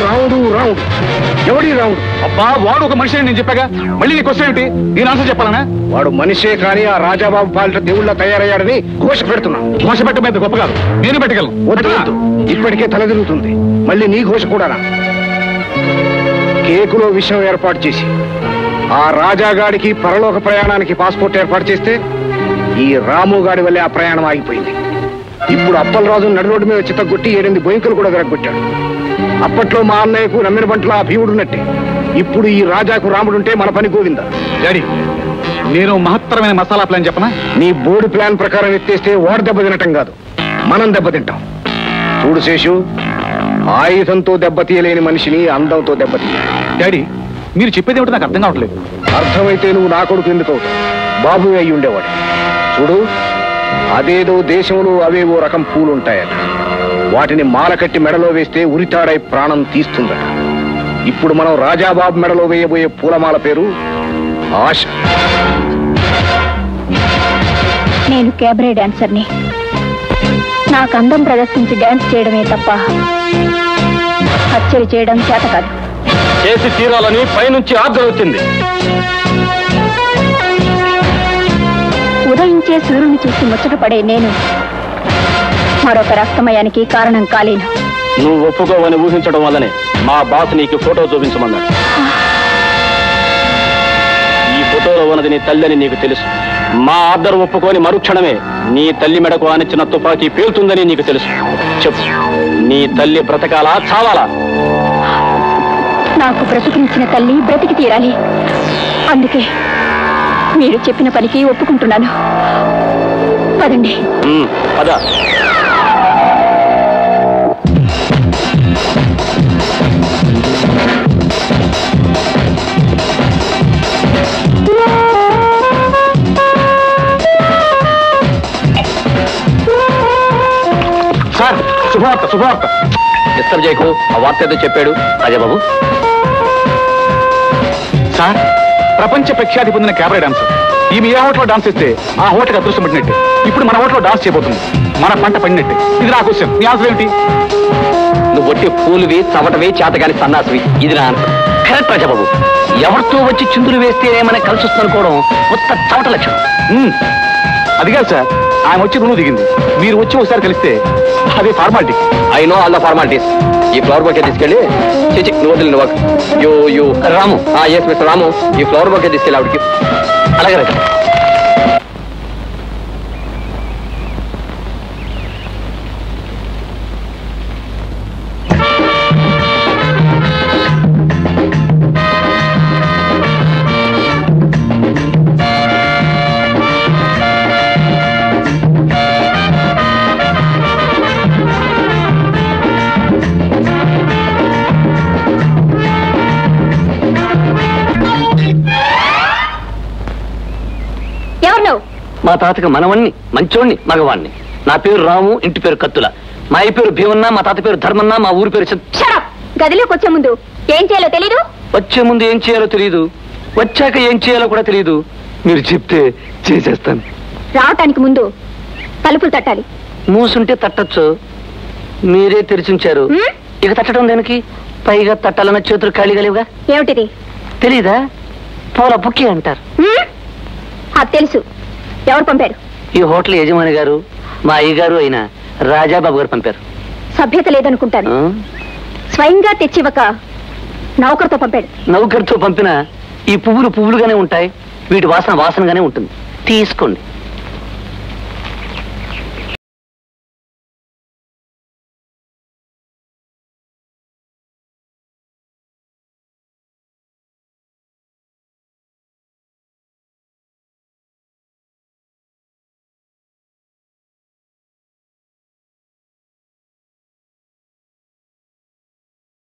రాముడు రాముడు ఎవడి రాముడు అబ్బా వాడు ఒక మనిషి అని నేను చెప్పాగా మళ్ళీ నీ క్వశ్చన్ ఏంటి నేను ఆన్సర్ చెప్పాలనా వాడు మనిషే కానీ ఆ రాజాబాబు పాలిట దేవుళ్ళ తయారయ్యాడని ఘోష పెడుతున్నా ఘోష పెట్ట మీద గొప్ప కాదు నేను పెట్టగలను వద్దు వద్దు ఇప్పటికే తలదిరుగుతుంది మళ్ళీ నీ ఘోష కూడానా కేకులో విషయం ఏర్పాటు చేసి ఆ రాజాగాడికి పరలోక ప్రయాణానికి పాస్పోర్ట్ ఏర్పాటు చేస్తే ఈ రాముగాడి వల్లే ఆ ప్రయాణం ఆగిపోయింది ఇప్పుడు అప్పలరాజు నడి రోడ్డు మీద చిత్తగొట్టి ఏడెనిమిది బొయింకులు కూడా విరగొట్టాడు అప్పట్లో మా అన్నయ్యకు నమ్మిన బంటలో ఆ భీముడున్నట్టే ఇప్పుడు ఈ రాజాకు రాముడుంటే మన పని గోవిందా డాడీ నేను మహత్తరమైన మసాలా ప్లాన్ చెప్పనా నీ బోర్డు ప్లాన్ ప్రకారం ఎత్తేస్తే వాడు దెబ్బతినటం కాదు మనం దెబ్బతింటాం చూడు శేషు ఆయుధంతో దెబ్బతీయలేని మనిషిని అందంతో దెబ్బతీయాలి డాడీ మీరు చెప్పేది ఏమిటో నాకు అర్థం కావట్లేదు అర్థమైతే నువ్వు నా కొడుకు ఎందుకు అవుతావు బాబు అయి ఉండేవాడు చూడు అదేదో దేశంలో అవేవో రకం పూలు ఉంటాయట వాటిని మాల కట్టి మెడలో వేస్తే ఉరితాడై ప్రాణం తీస్తుందట ఇప్పుడు మనం రాజాబాబు మెడలో వేయబోయే పూలమాల పేరు ఆశ నేను క్యాబరే డాన్సర్ని నాకు అందం ప్రదర్శించి డాన్స్ చేయడమే తప్ప హత్యలు చేయడం చేత కాదు చేసి తీరాలని పైనుంచి ఆర్డర్ వచ్చింది ఉదయించే సూర్యుని చూసి ముచ్చటపడే నేను మరొక రక్తమయానికి కారణం కాలేను నువ్వు ఒప్పుకోవని ఊహించడం వల్లనే మా బాస్ నీకు ఫోటో చూపించమన్నాడు ఈ ఫోటోలో ఉన్నది నీ తల్లి అని నీకు తెలుసు మా ఆర్డర్ ఒప్పుకొని మరుక్షణమే నీ తల్లి మెడకు ఆనిచ్చిన తుపాకీ పేలుతుందని నీకు తెలుసు చెప్పు నీ తల్లి బ్రతకాలా చావాలా నాకు బ్రతికించిన తల్లి బ్రతికి తీరాలి అందుకే మీరు చెప్పిన పనికి ఒప్పుకుంటున్నాను పదండి ఉమ్, పద సార్ శుభవార్త శుభవార్త డిస్టర్బ్ చేయకు ఆ వార్త ఏదో చెప్పాడు అజయ్ బాబు సార్ ప్రపంచ ప్రఖ్యాతి పొందిన క్యాబరే డాన్సర్ ఈమె ఏ హోటల్లో డాన్స్ చేస్తే ఆ హోటల్ అదృష్టం పట్టినట్టే ఇప్పుడు మన హోటల్లో డాన్స్ చేయబోతుంది మన పంట పడినట్టే ఇది నా క్వశ్చన్ నీ ఆన్సర్ ఏమిటి నువ్వు ఒట్టి పూలువి చవటవి చేతగాని సన్నాసివి ఇది నా ఆన్సర్ కరెక్ట్ రాజాబాబు ఎవరితో వచ్చి చిందులు వేస్తే మనకి కలిసి వస్తుంది అనుకోవడం ఉత్త చవట లక్షణం మ్మ్. అది కాదు సార్ ఆమె వచ్చి రుణు దిగింది మీరు వచ్చి ఒకసారి కలిస్తే అది formality I know all the formalities ఈ ఫ్లవర్ బొకే తీసుకెళ్ళి చిచి నువ్వు వదిలి నువ్వు యో యో రాము ఆ ఎస్ మిస్టర్ రాము ఈ ఫ్లవర్ బొకే తీసుకెళ్ళి ఆవిడకి అలాగే రాజా ఎవరు నువ్వు మా తాతకి మనవణ్ణి మంచోణ్ణి మగవాణ్ణి నా పేరు రాము ఇంటి పేరు కత్తుల మా అయ్య పేరు భీమన్న మా తాత పేరు ధర్మన్న మా ఊరి పేరు చిత్- షడప్ గదిలోకి వచ్చే ముందు ఏం చేయాలో తెలీదు వచ్చే ముందు ఏం చేయాలో తెలియదు వచ్చాక ఏం చేయాలో కూడా తెలియదు మీరు చెప్తే చేసేస్తాను రావటానికి ముందు తలుపులు తట్టాలి మూసుంటే తట్టచ్చు మీరే తెరిచుంచారు హ్మ్? ఇక తట్టడం దేనికి పైగా తట్టాలన్న చేతులు ఖాళీగా లేవుగా ఏమిటిది తెలీదా పూల బుక్కి అంటారు హ్మ్? అది తెలుసు ఎవరు పంపారు ఈ హోటల్ యజమాని గారు మా అయ్యగారు అయిన రాజాబాబు గారు పంపారు సభ్యత లేదనుకుంటాను ఆ? స్వయంగా తెచ్చివ్వక నౌకర్తో పంపాడు నౌకర్తో పంపిన ఈ పువ్వులు పువ్వులుగానే ఉంటాయి వీటి వాసన వాసనగానే ఉంటుంది తీసుకోండి